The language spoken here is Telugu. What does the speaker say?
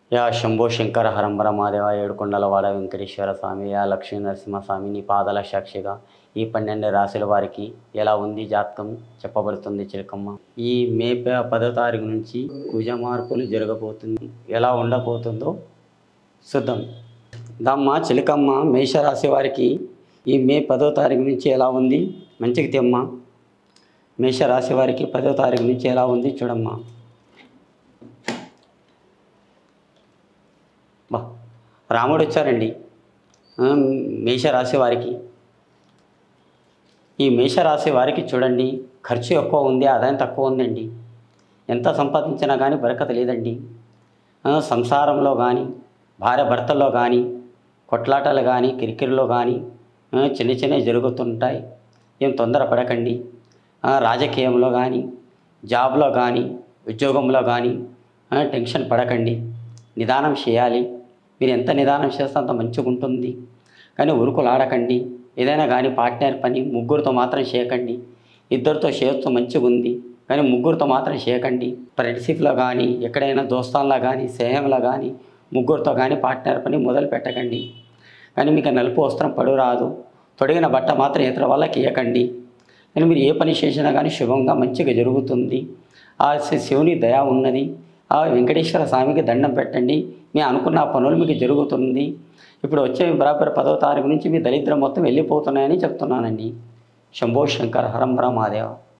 యా శంభో శంకర హరంబర మాదేవ ఏడుకొండలవాడ వెంకటేశ్వర స్వామి యా లక్ష్మీ నరసింహస్వామి నీ పాదాల సాక్షిగా ఈ పన్నెండు రాశుల వారికి ఎలా ఉంది జాతకం చెప్పబడుతుంది చిలకమ్మ ఈ మే ప- పదో తారీఖు నుంచి కుజ మార్పులు జరగబోతుంది ఎలా ఉండబోతుందో చూద్దాం దమ్మ చిలకమ్మ మేషరాశి వారికి ఈ మే పదో తారీఖు నుంచి ఎలా ఉంది మంచిగా తెమ్మ మేషరాశి వారికి పదో తారీఖు నుంచి ఎలా ఉంది చూడమ్మా బా రాముడు వచ్చారండి ఆ, మేషరాశి వారికి ఈ మేషరాశి వారికి చూడండి ఖర్చు ఎక్కువ ఉంది ఆదాయం తక్కువ ఉందండి ఎంత సంపాదించినా కానీ బరకత లేదండి ఆ, సంసారంలో కానీ భార్య భర్తల్లో కానీ కొట్లాటలు కానీ కిరికిరిలో కానీ ఆ, చిన్న చిన్నవి జరుగుతుంటాయి ఏం తొందరపడకండి ఆ, రాజకీయంలో కానీ జాబ్లో కానీ ఉద్యోగంలో కానీ ఆ, టెన్షన్ పడకండి నిదానం చేయాలి మీరు ఎంత నిదానం చేస్తే అంత మంచిగా ఉంటుంది కానీ ఉరుకులు ఆడకండి ఏదైనా కానీ పార్ట్నర్ పని ముగ్గురితో మాత్రం చేయకండి ఇద్దరితో చేయొచ్చు మంచిగా ఉంది కానీ ముగ్గురితో మాత్రం చేయకండి ఫ్రెండ్షిప్లో కానీ ఎక్కడైనా దోస్తాన్లో కానీ స్నేహంలో కానీ ముగ్గురితో కానీ పార్ట్నర్ పని మొదలు పెట్టకండి కానీ మీకు నలుపు వస్త్రం పడు రాదు తొడిగిన బట్ట మాత్రం ఇతర వాళ్ళకి ఇవ్వకండి కానీ మీరు ఏ పని చేసినా కానీ శుభంగా మంచిగా జరుగుతుంది ఆ శి- శివుని దయ ఉన్నది ఆ వెంకటేశ్వర స్వామికి దండం పెట్టండి మీ అనుకున్న పనులు మీకు జరుగుతుంది ఇప్పుడు వచ్చే బరాబర్ పదో తారీఖు నుంచి మీ దరిద్రం మొత్తం వెళ్ళిపోతున్నాయని చెప్తున్నానండి శంభో శంకర్ హరం మహాదేవ